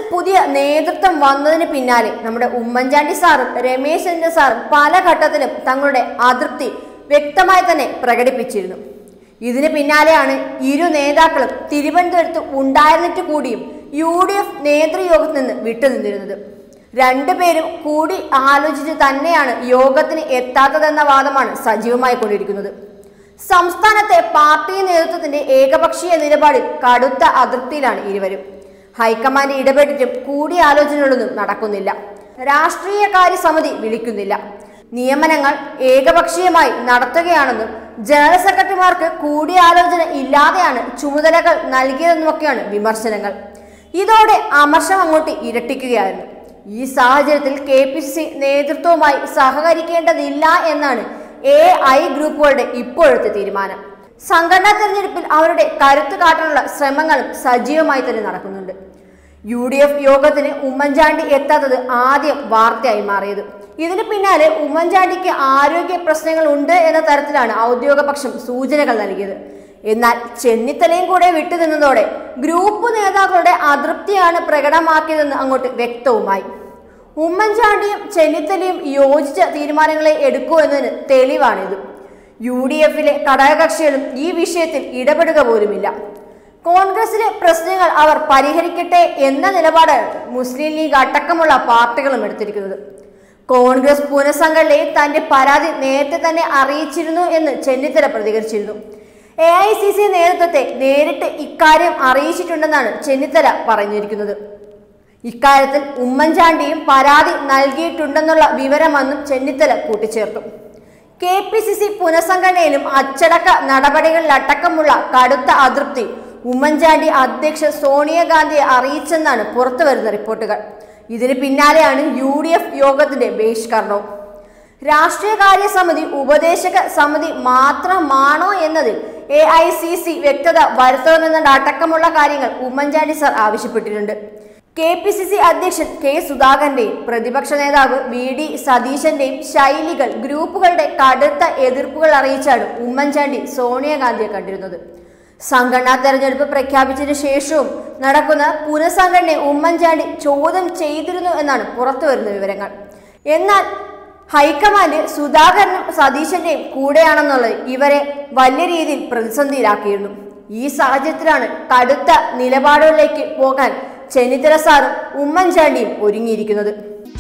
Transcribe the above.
പുതിയ നേതൃത്വം വന്നതിന് പിന്നാലെ നമ്മുടെ ഉമ്മൻചാണ്ടി സാറും രമേശ് ചെന്നിത്തല സാറും പല ഘട്ടത്തിലും തങ്ങളുടെ അതൃപ്തി വ്യക്തമായി തന്നെ പ്രകടിപ്പിച്ചിരുന്നു ഇതിന് പിന്നാലെയാണ് ഇരു നേതാക്കളും തിരുവനന്തപുരത്ത് ഉണ്ടായിരുന്നിട്ട് കൂടിയും യു ഡി എഫ് നേതൃയോഗത്തിൽ നിന്ന് വിട്ടുനിന്നിരുന്നത് രണ്ടുപേരും കൂടി ആലോചിച്ച് തന്നെയാണ് യോഗത്തിന് എത്താത്തതെന്ന വാദമാണ് സജീവമായി കൊണ്ടിരിക്കുന്നത് സംസ്ഥാനത്തെ പാർട്ടി നേതൃത്വത്തിന്റെ ഏകപക്ഷീയ നിലപാടിൽ കടുത്ത അതൃപ്തിയിലാണ് ഇരുവരും ഹൈക്കമാൻഡ് ഇടപെട്ടിട്ടും കൂടിയാലോചനകളൊന്നും നടക്കുന്നില്ല രാഷ്ട്രീയകാര്യ സമിതി വിളിക്കുന്നില്ല നിയമനങ്ങൾ ഏകപക്ഷീയമായി നടത്തുകയാണെന്നും ജനറൽ സെക്രട്ടറിമാർക്ക് കൂടിയാലോചന ഇല്ലാതെയാണ് ചുമതലകൾ നൽകിയതെന്നുമൊക്കെയാണ് വിമർശനങ്ങൾ ഇതോടെ അമർഷം അങ്ങോട്ട് ഇരട്ടിക്കുകയായിരുന്നു ഈ സാഹചര്യത്തിൽ കെ പി സി സി നേതൃത്വവുമായി സഹകരിക്കേണ്ടതില്ല എന്നാണ് എ ഐ ഗ്രൂപ്പുകളുടെ ഇപ്പോഴത്തെ തീരുമാനം സംഘടനാ തെരഞ്ഞെടുപ്പിൽ അവരുടെ കരുത്ത് കാട്ടാനുള്ള ശ്രമങ്ങളും സജീവമായി തന്നെ നടക്കുന്നുണ്ട് യു ഡി എഫ് യോഗത്തിന് ഉമ്മൻചാണ്ടി എത്താത്തത് ആദ്യം വാർത്തയായി മാറിയത് ഇതിന് പിന്നാലെ ഉമ്മൻചാണ്ടിക്ക് ആരോഗ്യ പ്രശ്നങ്ങൾ ഉണ്ട് എന്ന തരത്തിലാണ് ഔദ്യോഗിക പക്ഷം സൂചനകൾ നൽകിയത് എന്നാൽ ചെന്നിത്തലയും കൂടെ വിട്ടുനിന്നതോടെ ഗ്രൂപ്പ് നേതാക്കളുടെ അതൃപ്തിയാണ് പ്രകടമാക്കിയതെന്ന് അങ്ങോട്ട് വ്യക്തവുമായി ഉമ്മൻചാണ്ടിയും ചെന്നിത്തലയും യോജിച്ച തീരുമാനങ്ങളെ എടുക്കൂ എന്നതിന് തെളിവാണിത് യു ഡി എഫിലെ ഘടകകക്ഷികളും ഈ വിഷയത്തിൽ ഇടപെടുക പോലുമില്ല കോൺഗ്രസിലെ പ്രശ്നങ്ങൾ അവർ പരിഹരിക്കട്ടെ എന്ന നിലപാടാണ് മുസ്ലിം ലീഗ് അടക്കമുള്ള പാർട്ടികളും എടുത്തിരിക്കുന്നത് കോൺഗ്രസ് പുനഃസംഘടനയെ തന്റെ പരാതി നേരത്തെ തന്നെ അറിയിച്ചിരുന്നു എന്ന് ചെന്നിത്തല പ്രതികരിച്ചിരുന്നു എ ഐ സി സി നേതൃത്വത്തെ നേരിട്ട് ഇക്കാര്യം അറിയിച്ചിട്ടുണ്ടെന്നാണ് ചെന്നിത്തല പറഞ്ഞിരിക്കുന്നത് ഇക്കാര്യത്തിൽ ഉമ്മൻചാണ്ടിയും പരാതി നൽകിയിട്ടുണ്ടെന്നുള്ള വിവരമെന്നും ചെന്നിത്തല കൂട്ടിച്ചേർത്തു കെ പി സി സി പുനഃസംഘടനയിലും അച്ചടക്ക നടപടികളിലടക്കമുള്ള കടുത്ത അതൃപ്തി ഉമ്മൻചാണ്ടി അധ്യക്ഷ സോണിയാഗാന്ധിയെ അറിയിച്ചെന്നാണ് പുറത്തുവരുന്ന റിപ്പോർട്ടുകൾ ഇതിന് പിന്നാലെയാണ് യു ഡി എഫ് യോഗത്തിന്റെ ബഹിഷ്കരണവും രാഷ്ട്രീയകാര്യ സമിതി ഉപദേശക സമിതി മാത്രമാണോ എന്നതിൽ എ ഐ സി സി വ്യക്തത വരുത്തണമെന്ന അടക്കമുള്ള കാര്യങ്ങൾ ഉമ്മൻചാണ്ടി സാർ ആവശ്യപ്പെട്ടിട്ടുണ്ട് കെ പി സി സി അധ്യക്ഷൻ കെ സുധാകരന്റെയും പ്രതിപക്ഷ നേതാവ് വി ഡി സതീശന്റെയും ശൈലികൾ ഗ്രൂപ്പുകളുടെ കടുത്ത എതിർപ്പുകൾ അറിയിച്ചാണ് ഉമ്മൻചാണ്ടി സോണിയാഗാന്ധിയെ കണ്ടിരുന്നത് സംഘടനാ തെരഞ്ഞെടുപ്പ് പ്രഖ്യാപിച്ചതിനു ശേഷവും നടക്കുന്ന പുനഃസംഘടനയെ ഉമ്മൻചാണ്ടി ചോദ്യം ചെയ്തിരുന്നു എന്നാണ് പുറത്തുവരുന്ന വിവരങ്ങൾ എന്നാൽ ഹൈക്കമാൻഡ് സുധാകരനും സതീശന്റെയും കൂടെയാണെന്നുള്ളത് ഇവരെ വലിയ രീതിയിൽ പ്രതിസന്ധിയിലാക്കിയിരുന്നു ഈ സാഹചര്യത്തിലാണ് കടുത്ത നിലപാടുകളിലേക്ക് പോകാൻ ചെന്നിത്തല സാറും ഉമ്മൻചാണ്ടിയും ഒരുങ്ങിയിരിക്കുന്നത്